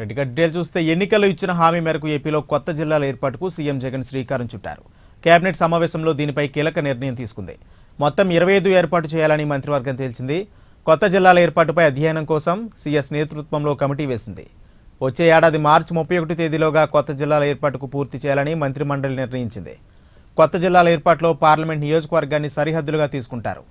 రెడ్డిగా detail చూస్తే ఎన్నికల్లో ఇచ్చిన హామీ మేరకు ఏపీలో కొత్త జిల్లాల ఏర్పాటుకు సీఎం జగన్ శ్రీకారం చుట్టారు కేబినెట్ సమావేశంలో దీనిపై కీలక నిర్ణయం తీసుకుంది మొత్తం ఇరవై ఐదు ఏర్పాటు చేయాలని మంత్రివర్గం తేల్చింది కొత్త జిల్లాల ఏర్పాటుపై అధ్యయనం కోసం సీఎస్ నేతృత్వంలో కమిటీ వేసింది వచ్చే ఏడాది మార్చి ముప్పై ఒకటి తేదీలోగా కొత్త జిల్లాల ఏర్పాటుకు పూర్తి చేయాలని మంత్రిమండలి నిర్ణయించింది కొత్త జిల్లాల ఏర్పాటులో పార్లమెంట్ నియోజకవర్గాన్ని సరిహద్దులుగా తీసుకుంటారు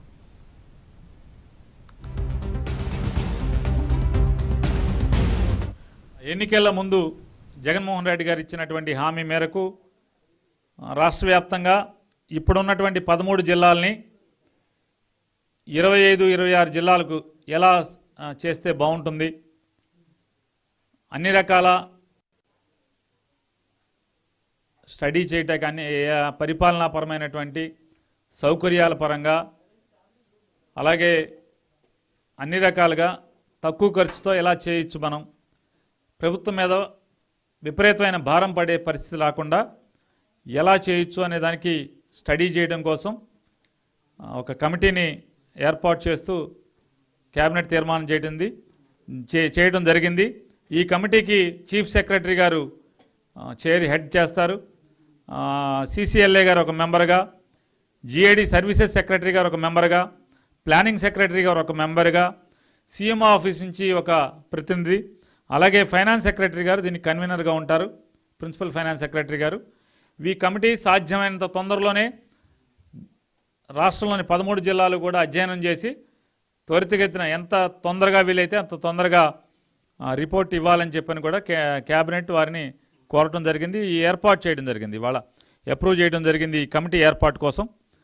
ఎన్నికల ముందు జగన్మోహన్ రెడ్డి గారు ఇచ్చినటువంటి హామీ మేరకు ఆ, రాష్ట్ర వ్యాప్తంగా ఇప్పుడున్నటువంటి పదమూడు జిల్లాలని ఇరవై ఐదు ఇరవై ఆరు జిల్లాలకు ఎలా ఆ, చేస్తే బాగుంటుంది అన్ని రకాల స్టడీ చేయటానికి అన్ని ఏ, పరిపాలనాపరమైనటువంటి సౌకర్యాల పరంగా అలాగే అన్ని రకాలుగా తక్కువ ఖర్చుతో ఎలా చేయొచ్చు మనం ప్రభుత్వం మీద విపరీతమైన భారం పడే పరిస్థితి రాకుండా ఎలా చేయొచ్చు అనే దానికి స్టడీ చేయడం కోసం ఆ, ఒక కమిటీని ఏర్పాటు చేస్తూ కేబినెట్ తీర్మానం చేయడింది చే చేయడం జరిగింది ఈ కమిటీకి చీఫ్ సెక్రటరీ గారు ఆ, చైర్ హెడ్ చేస్తారు సిసిఎల్ఏ గారు ఒక మెంబర్గా జిఐడి సర్వీసెస్ సెక్రటరీ గారు ఒక మెంబర్గా ప్లానింగ్ సెక్రటరీ గారు ఒక మెంబర్గా సీఎం ఆఫీస్ నుంచి ఒక ప్రతినిధి అలాగే ఫైనాన్స్ సెక్రటరీ గారు దీనికి కన్వీనర్గా ఉంటారు ప్రిన్సిపల్ ఫైనాన్స్ సెక్రటరీ గారు ఈ కమిటీ సాధ్యమైనంత తొందరలోనే రాష్ట్రంలోని పదమూడు జిల్లాలు కూడా అధ్యయనం చేసి త్వరితగతిన ఎంత తొందరగా వీలైతే అంత తొందరగా ఆ, రిపోర్ట్ ఇవ్వాలని చెప్పని కూడా కే క్యాబినెట్ వారిని కోరటం జరిగింది ఈ ఏర్పాటు చేయడం జరిగింది ఇవాళ అప్రూవ్ చేయడం జరిగింది ఈ కమిటీ ఏర్పాటు కోసం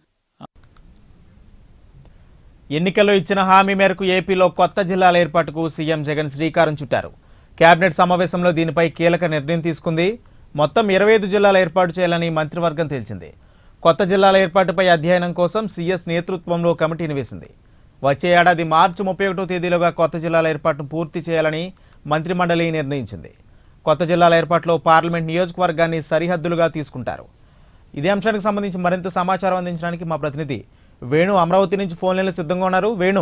ఎన్నికల్లో ఇచ్చిన హామీ మేరకు ఏపీలో కొత్త జిల్లాల ఏర్పాటుకు సీఎం జగన్ శ్రీకారం చుట్టారు కేబినెట్ సమావేశంలో దీనిపై కీలక నిర్ణయం తీసుకుంది మొత్తం ఇరవై ఐదు జిల్లాల ఏర్పాటు చేయాలని మంత్రివర్గం తేల్చింది కొత్త జిల్లాల ఏర్పాటుపై అధ్యయనం కోసం సీఎస్ నేతృత్వంలో కమిటీని వేసింది వచ్చే ఏడాది మార్చి ముప్పై ఒకటో తేదీలోగా కొత్త జిల్లాల ఏర్పాటును పూర్తి చేయాలని మంత్రిమండలి నిర్ణయించింది కొత్త జిల్లాల ఏర్పాటులో పార్లమెంట్ నియోజకవర్గాన్ని సరిహద్దులుగా తీసుకుంటారు ఇదే అంశానికి సంబంధించి మరింత సమాచారం అందించడానికి మా ప్రతినిధి వేణు అమరావతి నుంచి ఫోన్ లైన్లో సిద్ధంగా ఉన్నారు వేణు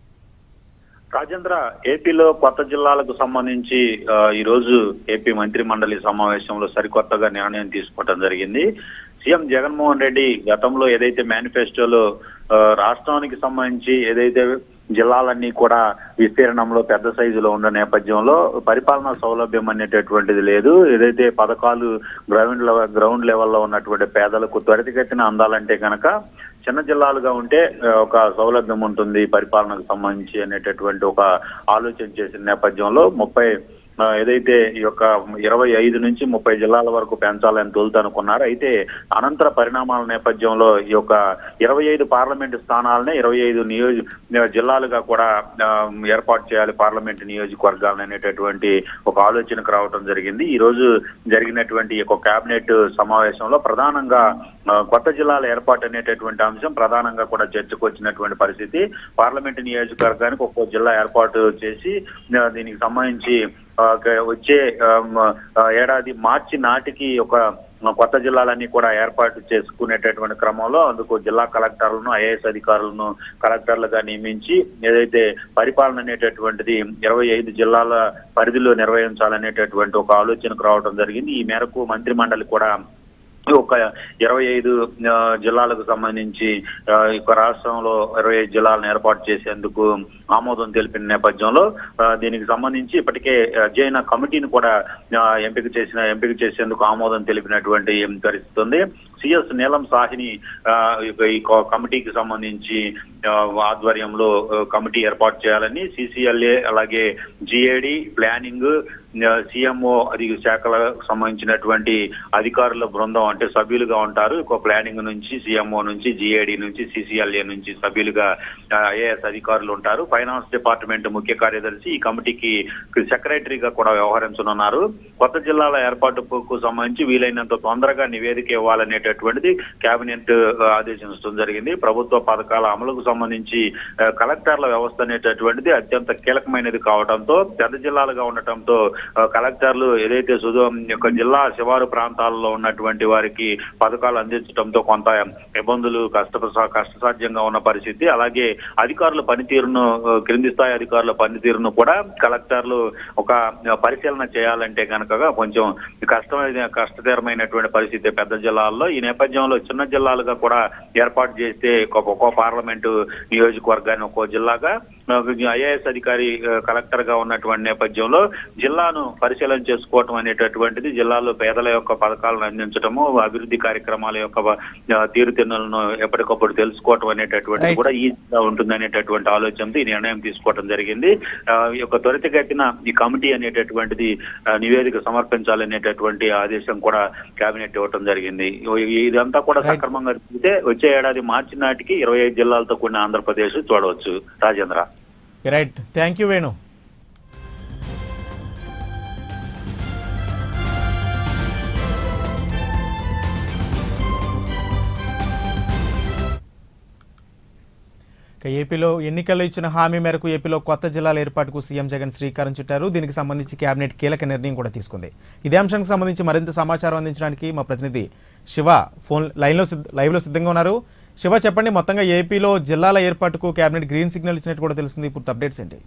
రాజేంద్ర ఏపీలో కొత్త జిల్లాలకు సంబంధించి ఆ, ఈ రోజు ఏపీ మంత్రి మండలి సమావేశంలో సరికొత్తగా నిర్ణయం తీసుకోవడం జరిగింది సీఎం జగన్మోహన్ రెడ్డి గతంలో ఏదైతే మేనిఫెస్టోలో ఆ, రాష్ట్రానికి సంబంధించి ఏదైతే జిల్లాలన్నీ కూడా విస్తీర్ణంలో పెద్ద సైజులో ఉన్న నేపథ్యంలో పరిపాలనా సౌలభ్యం అనేటటువంటిది లేదు ఏదైతే పథకాలు గ్రౌండ్ లెవెల్ గ్రౌండ్ లెవెల్లో ఉన్నటువంటి పేదలకు త్వరితగతిన అందాలంటే కనుక చిన్న జిల్లాలుగా ఉంటే ఆ, ఒక సౌలభ్యం ఉంటుంది పరిపాలనకు సంబంధించి అనేటటువంటి ఒక ఆలోచన చేసిన నేపథ్యంలో ముప్పై ఆ, ఏదైతే ఈ యొక్క ఇరవై ఐదు నుంచి ముప్పై జిల్లాల వరకు పెంచాలని తొలుతనుకున్నారు అయితే అనంతర పరిణామాల నేపథ్యంలో ఈ యొక్క ఇరవై ఐదు పార్లమెంటు స్థానాలనే ఇరవై ఐదు నియోజ జిల్లాలుగా కూడా ఆ, ఏర్పాటు చేయాలి పార్లమెంటు నియోజకవర్గాలను అనేటటువంటి ఒక ఆలోచనకు రావడం జరిగింది ఈ రోజు జరిగినటువంటి ఈ యొక్క కేబినెట్ సమావేశంలో ప్రధానంగా ఆ, కొత్త జిల్లాల ఏర్పాటు అనేటటువంటి అంశం ప్రధానంగా కూడా చర్చకు వచ్చినటువంటి పరిస్థితి పార్లమెంటు నియోజకవర్గానికి ఒక్కో జిల్లా ఏర్పాటు చేసి ఆ, దీనికి సంబంధించి ఆ, క- వచ్చే ఆ, మ- ఆ, ఏడాది మార్చి నాటికి ఒక కొత్త జిల్లాలన్నీ కూడా ఏర్పాటు చేసుకునేటటువంటి క్రమంలో అందుకు జిల్లా కలెక్టర్లను ఐఏఎస్ అధికారులను కలెక్టర్లుగా నియమించి ఏదైతే పరిపాలన అనేటటువంటిది ఇరవై ఐదు జిల్లాల పరిధిలో నిర్వహించాలనేటటువంటి ఒక ఆలోచనకు రావడం జరిగింది ఈ మేరకు మంత్రి మండలి కూడా ఒక ఇరవై ఐదు ఆ, జిల్లాలకు సంబంధించి ఆ, ఈ యొక్క రాష్ట్రంలో ఇరవై ఐదు జిల్లాలను ఏర్పాటు చేసేందుకు ఆమోదం తెలిపిన నేపథ్యంలో ఆ, దీనికి సంబంధించి ఇప్పటికే అధ్యయన కమిటీని కూడా ఆ, ఎంపిక చేసిన ఎంపిక చేసేందుకు ఆమోదం తెలిపినటువంటి పరిస్థితి ఉంది సిఎస్ నీలం సాహిని ఆ, ఈ యొక్క- ఈ కో- కమిటీకి సంబంధించి ఆ, ఆధ్వర్యంలో ఆ, కమిటీ ఏర్పాటు చేయాలని సిసిఎల్ఏ అలాగే జిఏడి ప్లానింగ్ సిఎంఓ అది శాఖలకు సంబంధించినటువంటి అధికారుల బృందం అంటే సభ్యులుగా ఉంటారు ఒక ప్లానింగ్ నుంచి సిఎంఓ నుంచి జిఏడి నుంచి సిసిఎల్ఏ నుంచి సభ్యులుగా ఐఏఎస్ అధికారులు ఉంటారు ఫైనాన్స్ డిపార్ట్మెంట్ ముఖ్య కార్యదర్శి ఈ కమిటీకి సెక్రటరీగా కూడా వ్యవహరించనున్నారు కొత్త జిల్లాల ఏర్పాటుకు సంబంధించి వీలైనంత తొందరగా నివేదిక ఇవ్వాలనేటటువంటి అనేటటువంటిది కేబినెట్ ఆ, ఆదేశించడం జరిగింది ప్రభుత్వ పథకాల అమలుకు సంబంధించి ఆ, కలెక్టర్ల వ్యవస్థ అనేటటువంటిది అత్యంత కీలకమైనది కావడంతో పెద్ద జిల్లాలుగా ఉండటంతో ఆ, కలెక్టర్లు ఏదైతే సుదో యొక్క జిల్లా శివారు ప్రాంతాల్లో ఉన్నటువంటి వారికి పథకాలు అందించడంతో కొంత ఇబ్బందులు కష్ట కష్టసాధ్యంగా ఉన్న పరిస్థితి అలాగే అధికారుల పనితీరును ఆ, క్రింది స్థాయి అధికారుల పనితీరును కూడా కలెక్టర్లు ఒక పరిశీలన చేయాలంటే కనుక కొంచెం కష్టమైన కష్టతరమైనటువంటి పరిస్థితి పెద్ద జిల్లాల్లో ఈ నేపథ్యంలో చిన్న జిల్లాలుగా కూడా ఏర్పాటు చేస్తే ఒక్కొక్క ఒక్కో పార్లమెంటు నియోజకవర్గాన్ని ఒక్కో జిల్లాగా ఐఏఎస్ అధికారి ఆ, కలెక్టర్ గా ఉన్నటువంటి నేపథ్యంలో జిల్లాను పరిశీలన చేసుకోవటం అనేటటువంటిది జిల్లాలో పేదల యొక్క పథకాలను అందించడము అభివృద్ధి కార్యక్రమాల యొక్క ఆ, తీరుతెన్నులను ఎప్పటికప్పుడు తెలుసుకోవటం అనేటటువంటిది Right. కూడా ఈజీగా ఉంటుంది అనేటటువంటి ఆలోచనతో ఈ నిర్ణయం తీసుకోవడం జరిగింది ఆ, ఈ యొక్క త్వరితగతిన ఈ కమిటీ అనేటటువంటిది ఆ, నివేదిక సమర్పించాలనేటటువంటి ఆదేశం కూడా కేబినెట్ ఇవ్వటం జరిగింది ఇ- ఇదంతా కూడా Right. సక్రమంగా జరిగితే వచ్చే ఏడాది మార్చి నాటికి ఇరవై ఐదు జిల్లాలతో కూడిన ఆంధ్రప్రదేశ్ చూడవచ్చు Rajendra right thank you Venu ఇక ఏపీలో ఎన్నికల్లో ఇచ్చిన హామీ మేరకు ఏపీలో కొత్త జిల్లాల ఏర్పాటుకు సీఎం జగన్ శ్రీకారం చుట్టారు దీనికి సంబంధించి కేబినెట్ కీలక నిర్ణయం కూడా తీసుకుంది ఇదే అంశానికి సంబంధించి మరింత సమాచారం అందించడానికి మా ప్రతినిధి శివ ఫోన్ లైన్లో సిద్ధ లైవ్లో సిద్ధంగా ఉన్నారు శివ చెప్పండి మొత్తంగా ఏపీలో జిల్లాల ఏర్పాటుకు కేబినెట్ గ్రీన్ సిగ్నల్ ఇచ్చినట్టు కూడా తెలుస్తుంది ఇప్పుడు అప్డేట్స్ ఏంటి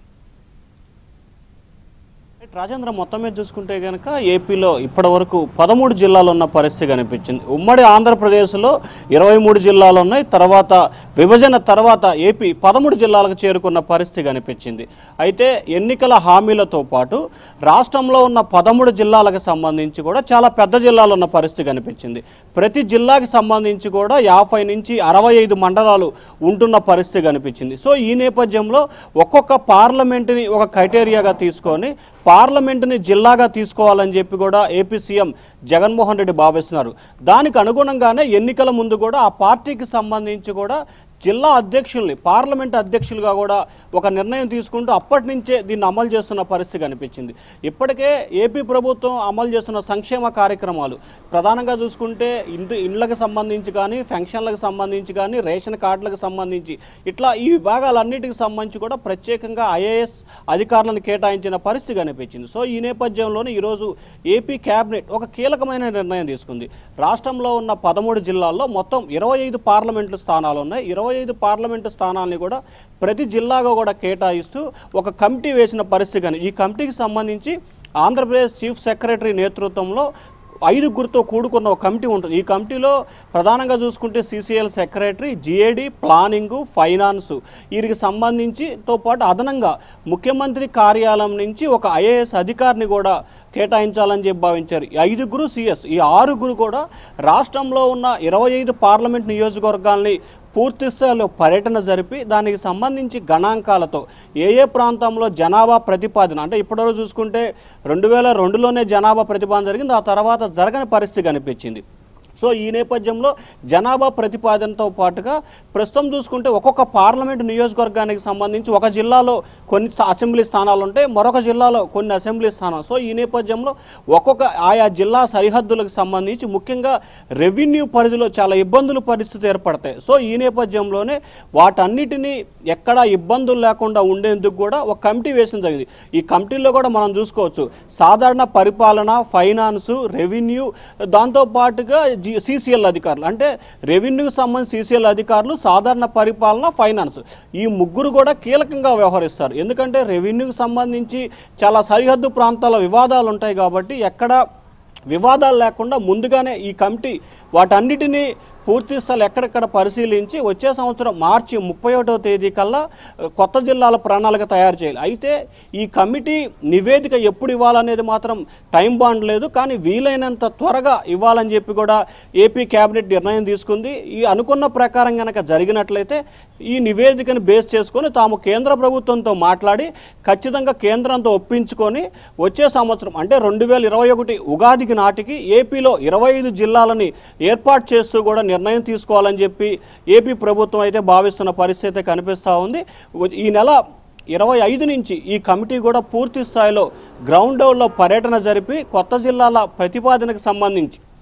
రాజేంద్ర మొత్తం మీద చూసుకుంటే కనుక ఏపీలో ఇప్పటి వరకు పదమూడు జిల్లాలు ఉన్న పరిస్థితి కనిపించింది ఉమ్మడి ఆంధ్రప్రదేశ్లో ఇరవై మూడు జిల్లాలు ఉన్నాయి తర్వాత విభజన తర్వాత ఏపీ పదమూడు జిల్లాలకు చేరుకున్న పరిస్థితి కనిపించింది అయితే ఎన్నికల హామీలతో పాటు రాష్ట్రంలో ఉన్న పదమూడు జిల్లాలకు సంబంధించి కూడా చాలా పెద్ద జిల్లాలు ఉన్న పరిస్థితి కనిపించింది ప్రతి జిల్లాకి సంబంధించి కూడా యాభై నుంచి అరవై ఐదు మండలాలు ఉంటున్న పరిస్థితి కనిపించింది సో ఈ నేపథ్యంలో ఒక్కొక్క పార్లమెంటుని ఒక క్రైటీరియాగా తీసుకొని పార్లమెంటుని జిల్లాగా తీసుకోవాలని చెప్పి కూడా ఏపీ సీఎం జగన్మోహన్ రెడ్డి భావిస్తున్నారు దానికి అనుగుణంగానే ఎన్నికల ముందు కూడా ఆ పార్టీకి సంబంధించి కూడా జిల్లా అధ్యక్షుల్ని పార్లమెంట్ అధ్యక్షులుగా కూడా ఒక నిర్ణయం తీసుకుంటూ అప్పటి నుంచే దీన్ని అమలు చేస్తున్న పరిస్థితి కనిపించింది ఇప్పటికే ఏపీ ప్రభుత్వం అమలు చేస్తున్న సంక్షేమ కార్యక్రమాలు ప్రధానంగా చూసుకుంటే ఇంటి ఇండ్లకు సంబంధించి కానీ ఫెన్షన్లకు సంబంధించి కానీ రేషన్ కార్డులకు సంబంధించి ఇట్లా ఈ విభాగాలన్నిటికి సంబంధించి కూడా ప్రత్యేకంగా ఐఏఎస్ అధికారులను కేటాయించిన పరిస్థితి కనిపించింది సో ఈ నేపథ్యంలోనే ఈరోజు ఏపీ క్యాబినెట్ ఒక కీలకమైన నిర్ణయం తీసుకుంది రాష్ట్రంలో ఉన్న పదమూడు జిల్లాల్లో మొత్తం ఇరవై ఐదు పార్లమెంటు స్థానాలు ఉన్నాయి ఇరవై ఐదు పార్లమెంటు స్థానాల్ని కూడా ప్రతి జిల్లాగా కూడా కేటాయిస్తూ ఒక కమిటీ వేసిన పరిస్థితి కానీ ఈ కమిటీకి సంబంధించి ఆంధ్రప్రదేశ్ చీఫ్ సెక్రటరీ నేతృత్వంలో ఐదుగురితో కూడుకున్న ఒక కమిటీ ఉంటుంది ఈ కమిటీలో ప్రధానంగా చూసుకుంటే CCL secretary GAD planning finance వీరికి సంబంధించితో పాటు అదనంగా ముఖ్యమంత్రి కార్యాలయం నుంచి ఒక ఐఏఎస్ అధికారిని కూడా కేటాయించాలని చెప్పి భావించారు ఈ ఐదుగురు సిఎస్ ఈ ఆరుగురు కూడా రాష్ట్రంలో ఉన్న ఇరవై ఐదు పార్లమెంట్ నియోజకవర్గాల్ని పూర్తి స్థాయిలో పర్యటన జరిపి దానికి సంబంధించి గణాంకాలతో ఏ ఏ ప్రాంతంలో జనాభా ప్రతిపాదన అంటే ఇప్పటివరకు చూసుకుంటే రెండు వేల రెండులోనే జనాభా ప్రతిపాదన జరిగింది ఆ తర్వాత జరగని పరిస్థితి కనిపించింది సో ఈ నేపథ్యంలో జనాభా ప్రతిపాదనతో పాటుగా ప్రస్తుతం చూసుకుంటే ఒక్కొక్క పార్లమెంటు నియోజకవర్గానికి సంబంధించి ఒక జిల్లాలో కొన్ని స్థా- అసెంబ్లీ స్థానాలు ఉంటాయి మరొక జిల్లాలో కొన్ని అసెంబ్లీ స్థానాలు సో ఈ నేపథ్యంలో ఒక్కొక్క ఆయా జిల్లా సరిహద్దులకు సంబంధించి ముఖ్యంగా రెవెన్యూ పరిధిలో చాలా ఇబ్బందులు పరిస్థితి ఏర్పడతాయి సో ఈ నేపథ్యంలోనే వాటన్నిటినీ ఎక్కడా ఇబ్బందులు లేకుండా ఉండేందుకు కూడా ఒక కమిటీ వేసిన జరిగింది ఈ కమిటీలో కూడా మనం చూసుకోవచ్చు సాధారణ పరిపాలన ఫైనాన్స్ రెవెన్యూ దాంతో పాటుగా సిసిఎల్ అధికారులు అంటే రెవెన్యూకి సంబంధించి సిసిఎల్ అధికారులు సాధారణ పరిపాలన ఫైనాన్స్ ఈ ముగ్గురు కూడా కీలకంగా వ్యవహరిస్తారు ఎందుకంటే రెవెన్యూకి సంబంధించి చాలా సరిహద్దు ప్రాంతాల వివాదాలు ఉంటాయి కాబట్టి ఎక్కడ వివాదాలు లేకుండా ముందుగానే ఈ కమిటీ వాటన్నిటినీ పూర్తి స్థాయి ఎక్కడెక్కడ పరిశీలించి వచ్చే సంవత్సరం మార్చి ముప్పై ఒకటో తేదీ కల్లా ఆ, కొత్త జిల్లాల ప్రణాళిక తయారు చేయాలి అయితే ఈ కమిటీ నివేదిక ఎప్పుడు ఇవ్వాలనేది మాత్రం టైం బాండ్ లేదు కానీ వీలైనంత త్వరగా ఇవ్వాలని చెప్పి కూడా ఏపీ కేబినెట్ నిర్ణయం తీసుకుంది ఈ అనుకున్న ప్రకారం కనుక జరిగినట్లయితే ఈ నివేదికను బేస్ చేసుకొని తాము కేంద్ర ప్రభుత్వంతో మాట్లాడి ఖచ్చితంగా కేంద్రంతో ఒప్పించుకొని వచ్చే సంవత్సరం అంటే రెండు వేల ఇరవై ఒకటి ఉగాదికి నాటికి ఏపీలో ఇరవై ఐదు జిల్లాలని ఏర్పాటు చేస్తూ కూడా నిర్ణయం తీసుకోవాలని చెప్పి ఏపీ ప్రభుత్వం అయితే భావిస్తున్న పరిస్థితి అయితే కనిపిస్తూ ఉంది ఈ నెల ఇరవై ఐదు నుంచి ఈ కమిటీ కూడా పూర్తి స్థాయిలో గ్రౌండ్ లెవెల్లో పర్యటన జరిపి కొత్త జిల్లాల ప్రతిపాదనకు సంబంధించి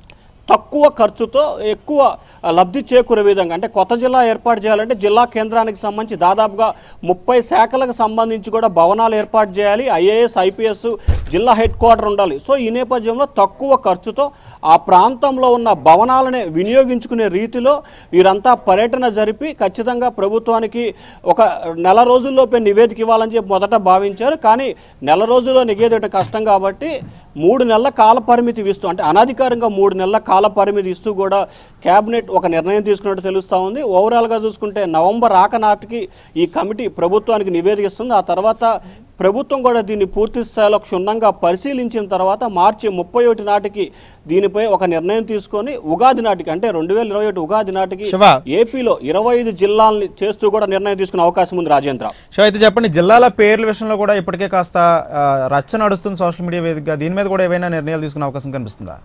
తక్కువ ఖర్చుతో ఎక్కువ లబ్ధి చేకూరే విధంగా అంటే కొత్త జిల్లా ఏర్పాటు చేయాలంటే జిల్లా కేంద్రానికి సంబంధించి దాదాపుగా ముప్పై శాఖలకు సంబంధించి కూడా భవనాలు ఏర్పాటు చేయాలి ఐఏఎస్ ఐపీఎస్ జిల్లా హెడ్ క్వార్టర్ ఉండాలి సో ఈ నేపథ్యంలో తక్కువ ఖర్చుతో ఆ ప్రాంతంలో ఉన్న భవనాలనే వినియోగించుకునే రీతిలో వీరంతా పర్యటన జరిపి ఖచ్చితంగా ప్రభుత్వానికి ఒక నెల రోజుల్లోపే నివేదిక ఇవ్వాలని చెప్పి మొదట భావించారు కానీ నెల రోజుల్లో నివేదిక కష్టం కాబట్టి మూడు నెలల కాల పరిమితి ఇస్తూ అంటే అనధికారంగా మూడు నెలల కాల పరిమితి ఇస్తూ కూడా కేబినెట్ ఒక నిర్ణయం తీసుకున్నట్టు తెలుస్తూ ఉంది ఓవరాల్గా చూసుకుంటే నవంబర్ ఆక నాటికి ఈ కమిటీ ప్రభుత్వానికి నివేదిక ఇస్తుంది ఆ తర్వాత ప్రభుత్వం కూడా దీన్ని పూర్తి స్థాయిలో క్షుణ్ణంగా పరిశీలించిన తర్వాత మార్చి ముప్పై ఒకటి నాటికి దీనిపై ఒక నిర్ణయం తీసుకొని ఉగాది నాటికి అంటే రెండు వేల ఇరవై ఒకటి ఉగాది నాటికి శివ. ఏపీలో ఇరవై ఐదు జిల్లాల్ని చేస్తూ కూడా నిర్ణయం తీసుకునే అవకాశం ఉంది రాజేంద్ర సో అయితే చెప్పండి జిల్లాల పేర్ల విషయంలో కూడా ఇప్పటికే కాస్త ఆ, రచ్చ నడుస్తుంది సోషల్ మీడియా వేదికగా దీని మీద కూడా ఏవైనా నిర్ణయాలు తీసుకునే అవకాశం కనిపిస్తుందా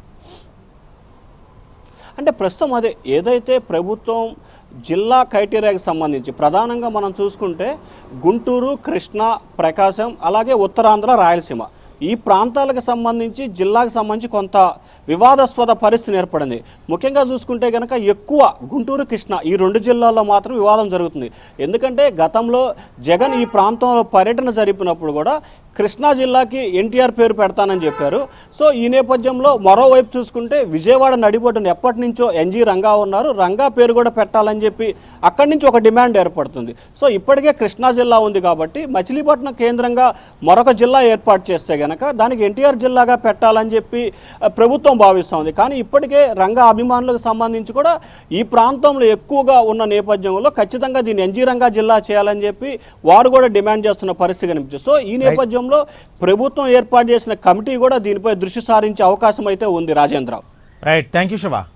అంటే ప్రస్తుతం అదే ఏదైతే ప్రభుత్వం జిల్లా క్రైటీరియాకి సంబంధించి ప్రధానంగా మనం చూసుకుంటే గుంటూరు కృష్ణా ప్రకాశం అలాగే ఉత్తరాంధ్ర రాయలసీమ ఈ ప్రాంతాలకు సంబంధించి జిల్లాకు సంబంధించి కొంత వివాదాస్పద పరిస్థితి ఏర్పడింది ముఖ్యంగా చూసుకుంటే కనుక ఎక్కువ గుంటూరు కృష్ణ ఈ రెండు జిల్లాల్లో మాత్రం వివాదం జరుగుతుంది ఎందుకంటే గతంలో జగన్ ఈ ప్రాంతంలో పర్యటన జరిపినప్పుడు కూడా కృష్ణా జిల్లాకి ఎన్టీఆర్ పేరు పెడతానని చెప్పారు సో ఈ నేపథ్యంలో మరోవైపు చూసుకుంటే విజయవాడ నడిబొడ్డున ఎప్పటి నుంచో ఎన్జీ రంగా ఉన్నారు రంగా పేరు కూడా పెట్టాలని చెప్పి అక్కడి నుంచి ఒక డిమాండ్ ఏర్పడుతుంది సో ఇప్పటికే కృష్ణా జిల్లా ఉంది కాబట్టి మచిలీపట్నం కేంద్రంగా మరొక జిల్లా ఏర్పాటు చేస్తే గనక దానికి ఎన్టీఆర్ జిల్లాగా పెట్టాలని చెప్పి ఆ, ప్రభుత్వం భావిస్తోంది కానీ ఇప్పటికే రంగా అభిమానులకు సంబంధించి కూడా ఈ ప్రాంతంలో ఎక్కువగా ఉన్న నేపథ్యంలో ఖచ్చితంగా దీన్ని ఎన్జీ రంగా జిల్లా చేయాలని చెప్పి వారు కూడా డిమాండ్ చేస్తున్న పరిస్థితి కనిపిస్తుంది సో ఈ నేపథ్యంలో ప్రభుత్వం ఏర్పాటు చేసిన కమిటీ కూడా దీనిపై దృష్టి సారించే అవకాశం అయితే ఉంది Rajendra right thank you Shiva